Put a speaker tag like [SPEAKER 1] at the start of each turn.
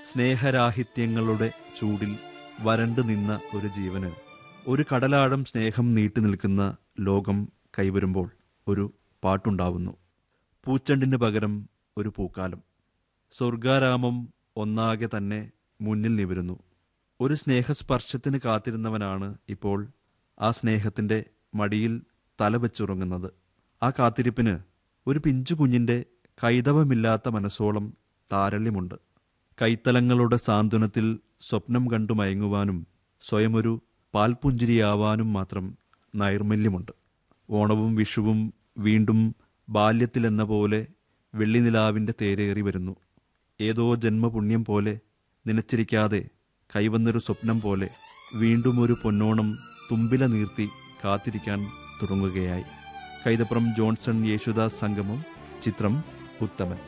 [SPEAKER 1] സ്നേഹരാഹിത്യങ്ങളുടെ ചൂടിൽ വരണ്ടു നിന്ന ഒരു ജീവന് ഒരു കടലാഴം സ്നേഹം നീട്ടി നിൽക്കുന്ന ലോകം കൈവരുമ്പോൾ ഒരു പാട്ടുണ്ടാവുന്നു പൂച്ചണ്ടിന് പകരം ഒരു പൂക്കാലം സ്വർഗാരാമം ഒന്നാകെ തന്നെ മുന്നിൽ നിവരുന്നു ഒരു സ്നേഹസ്പർശത്തിന് കാത്തിരുന്നവനാണ് ഇപ്പോൾ ആ സ്നേഹത്തിന്റെ മടിയിൽ തലവെച്ചുറങ്ങുന്നത് ആ കാത്തിരിപ്പിന് ഒരു പിഞ്ചു കുഞ്ഞിന്റെ കൈതവമില്ലാത്ത മനസ്സോളം താരല്യമുണ്ട് കൈത്തലങ്ങളുടെ സാന്ത്വനത്തിൽ സ്വപ്നം കണ്ടു മയങ്ങുവാനും സ്വയമൊരു പാൽപുഞ്ചിരിയാവാനും മാത്രം നൈർമല്യമുണ്ട് ഓണവും വിഷുവും വീണ്ടും ബാല്യത്തിലെന്ന പോലെ വെള്ളിനിലാവിന്റെ തേരേറി വരുന്നു ഏതോ ജന്മപുണ്യം പോലെ നനച്ചിരിക്കാതെ കൈവന്നൊരു സ്വപ്നം പോലെ വീണ്ടും ഒരു പൊന്നോണം തുമ്പില നീർത്തി കാത്തിരിക്കാൻ തുടങ്ങുകയായി കൈതപ്രം ജോൺസൺ യേശുദാസ് സംഗമം ചിത്രം ഉത്തമൻ